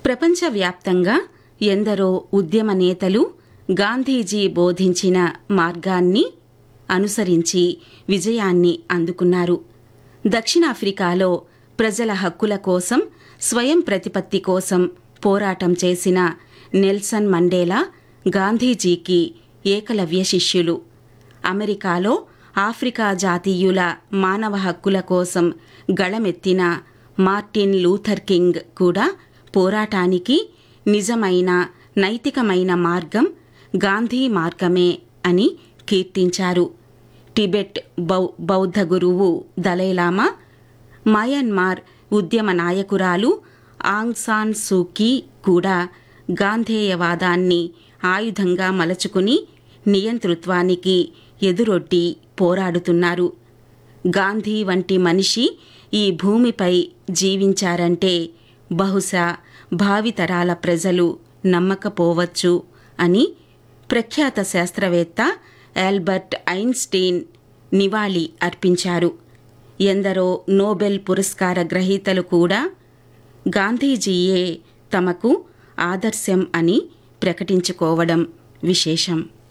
ప్రపంచవ్యాప్తంగా ఎందరో ఉద్యమ నేతలు గాంధీజీ బోధించిన మార్గాన్ని అనుసరించి విజయాన్ని అందుకున్నారు దక్షిణాఫ్రికాలో ప్రజల హక్కుల కోసం స్వయం ప్రతిపత్తి కోసం పోరాటం చేసిన నెల్సన్ మండేలా గాంధీజీకి ఏకలవ్య శిష్యులు అమెరికాలో ఆఫ్రికా జాతీయుల మానవ హక్కుల కోసం గళమెత్తిన మార్టిన్ లూథర్ కింగ్ కూడా పోరాటానికి నిజమైన నైతికమైన మార్గం గాంధీ మార్గమే అని కీర్తించారు టిబెట్ బౌ బౌద్ధ గురువు దలైలామా మయన్మార్ ఉద్యమ నాయకురాలు ఆంగ్ సాన్ సూకీ కూడా గాంధేయవాదాన్ని ఆయుధంగా మలచుకుని నియంతృత్వానికి ఎదురొడ్డి పోరాడుతున్నారు గాంధీ వంటి మనిషి ఈ భూమిపై జీవించారంటే బహుశా భావితరాల ప్రజలు నమ్మకపోవచ్చు అని ప్రఖ్యాత శాస్త్రవేత్త ఆల్బర్ట్ ఐన్స్టీన్ నివాళి అర్పించారు ఎందరో నోబెల్ పురస్కార గ్రహీతలు కూడా గాంధీజీయే తమకు ఆదర్శం అని ప్రకటించుకోవడం విశేషం